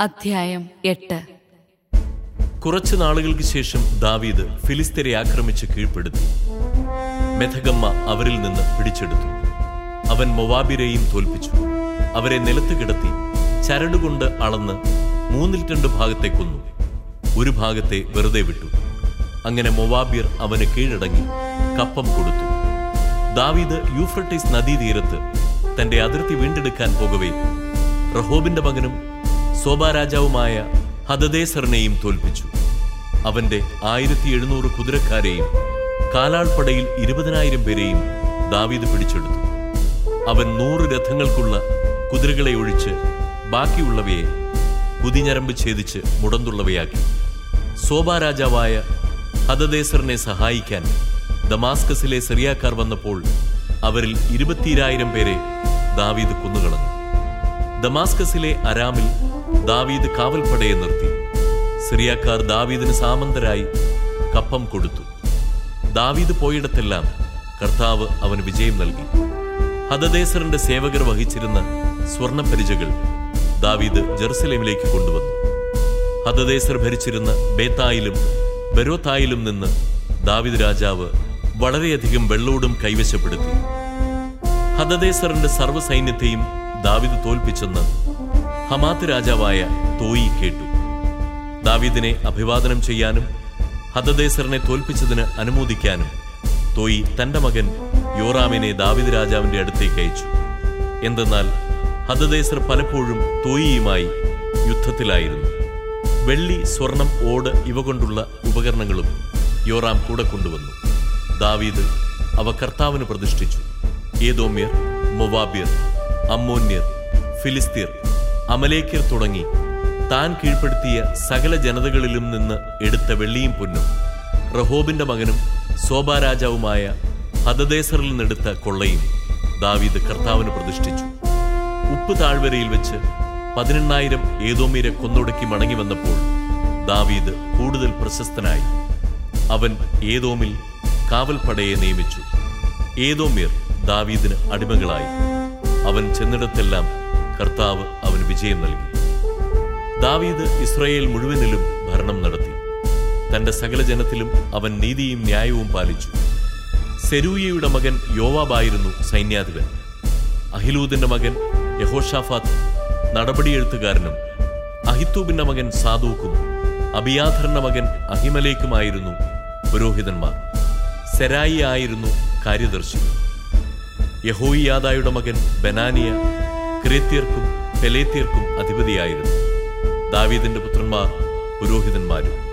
അധ്യായം എട്ട് കുറച്ചു നാളുകൾക്ക് ശേഷം ദാവീദ് ഫിലിസ്തരെ ആക്രമിച്ച് കീഴ്പ്പെടുത്തി മെഥഗമ്മ അവരിൽ നിന്ന് പിടിച്ചെടുത്തു അവൻ മൊവാബിരെയും തോൽപ്പിച്ചു അവരെ നിലത്ത് കിടത്തി ചരടുകൊണ്ട് അളന്ന് മൂന്നിൽ രണ്ട് ഭാഗത്തെ കൊന്നു ഒരു ഭാഗത്തെ വെറുതെ വിട്ടു അങ്ങനെ മൊവാബിയർ അവന് കീഴടങ്ങി കപ്പം കൊടുത്തു ദാവീദ് യൂഫ്രട്ടീസ് നദീതീരത്ത് തന്റെ അതിർത്തി വീണ്ടെടുക്കാൻ പോകവേ റഹോബിന്റെ മകനും സോബാരാജാവുമായ ഹദദേസറിനെയും തോൽപ്പിച്ചു അവന്റെ ആയിരത്തി എഴുന്നൂറ് കുതിരക്കാരെയും കാലാൾപ്പടയിൽ ഇരുപതിനായിരം പേരെയും ദാവീദ് പിടിച്ചെടുത്തു അവൻ നൂറ് രഥങ്ങൾക്കുള്ള കുതിരകളെ ഒഴിച്ച് ബാക്കിയുള്ളവയെ കുതിഞ്ഞരമ്പ് ഛേദിച്ച് മുടന്തുള്ളവയാക്കി സോബാരാജാവായ ഹദദേസറിനെ സഹായിക്കാൻ ദമാസ്കസിലെ സിറിയാക്കാർ വന്നപ്പോൾ അവരിൽ ഇരുപത്തിരായിരം പേരെ ദാവീദ് കൊന്നുകളഞ്ഞു ദമാസ്കസിലെ അരാമിൽ ദാവീദ് കാവൽപ്പടയെ നിർത്തി സിറിയാക്കാർ ദാവീദിന് സാമന്തരായി കപ്പം കൊടുത്തു ദാവീദ് പോയിടത്തെല്ലാം കർത്താവ് അവന് വിജയം നൽകി ഹദദേസറിന്റെ സേവകർ വഹിച്ചിരുന്ന സ്വർണ്ണപരിചകൾ ദാവീദ് ജെറുസലേമിലേക്ക് കൊണ്ടുവന്നു ഹദദേസർ ഭരിച്ചിരുന്ന ബേത്തായിലും ബെരോത്തായിലും നിന്ന് ദാവിദ് രാജാവ് വളരെയധികം വെള്ളോടും കൈവശപ്പെടുത്തി ഹദദേസറിന്റെ സർവ്വസൈന്യത്തെയും ദാവിദ് തോൽപ്പിച്ചെന്ന് ഹമാത്ത് രാജാവായ തോയി കേട്ടു ദാവീദിനെ അഭിവാദനം ചെയ്യാനും ഹദദേസറിനെ തോൽപ്പിച്ചതിന് അനുമോദിക്കാനും തോയി തന്റെ മകൻ യോറാമിനെ ദാവിദ് രാജാവിന്റെ അടുത്തേക്ക് അയച്ചു എന്തെന്നാൽ ഹദദേസർ പലപ്പോഴും തോയിയുമായി യുദ്ധത്തിലായിരുന്നു വെള്ളി സ്വർണം ഓട് ഇവ കൊണ്ടുള്ള ഉപകരണങ്ങളും യോറാം കൂടെ കൊണ്ടുവന്നു ദാവീദ് അവ കർത്താവിന് പ്രതിഷ്ഠിച്ചു ഏതോമ്യർ മൊവാബ്യർ അമ്മോന്യർ ഫിലിസ്തീർ അമലേക്യർ തുടങ്ങി താൻ കീഴ്പ്പെടുത്തിയ സകല ജനതകളിലും നിന്ന് എടുത്ത വെള്ളിയും പൊന്നും റഹോബിന്റെ മകനും സോബാരാജാവുമായ ഹദദേസറിൽ നിന്നെടുത്ത കൊള്ളയും ദാവീദ് കർത്താവിന് പ്രതിഷ്ഠിച്ചു ഉപ്പ് താഴ്വരയിൽ വെച്ച് പതിനെണ്ണായിരം ഏതോമീരെ കൊന്നൊടുക്കി മടങ്ങി വന്നപ്പോൾ ദാവീദ് കൂടുതൽ പ്രശസ്തനായി അവൻ ഏതോമിൽ കാവൽപ്പടയെ നിയമിച്ചു ഏതോമ്യർ ദാവീദിന് അടിമകളായി അവൻ ചെന്നിടത്തെല്ലാം കർത്താവ് അവന് വിജയം നൽകി ദാവീദ് ഇസ്രായേൽ മുഴുവനിലും ഭരണം നടത്തി തന്റെ സകല ജനത്തിലും അവൻ നീതിയും ന്യായവും പാലിച്ചു സെരൂയയുടെ മകൻ യോവാബായിരുന്നു സൈന്യാധിപൻ അഹിലൂദിന്റെ മകൻ യഹോഷാഫാത്ത് നടപടിയെഴുത്തുകാരനും അഹിത്തൂബിന്റെ മകൻ സാദൂക്കും അബിയാഥറിന്റെ മകൻ അഹിമലേക്കുമായിരുന്നു പുരോഹിതന്മാർ സെരായി ആയിരുന്നു കാര്യദർശി യഹോയിയാദായുടെ മകൻ ബനാനിയ ക്രേത്യർക്കും പെലേത്യർക്കും അധിപതിയായിരുന്നു ദാവീദിന്റെ പുത്രന്മാർ പുരോഹിതന്മാരും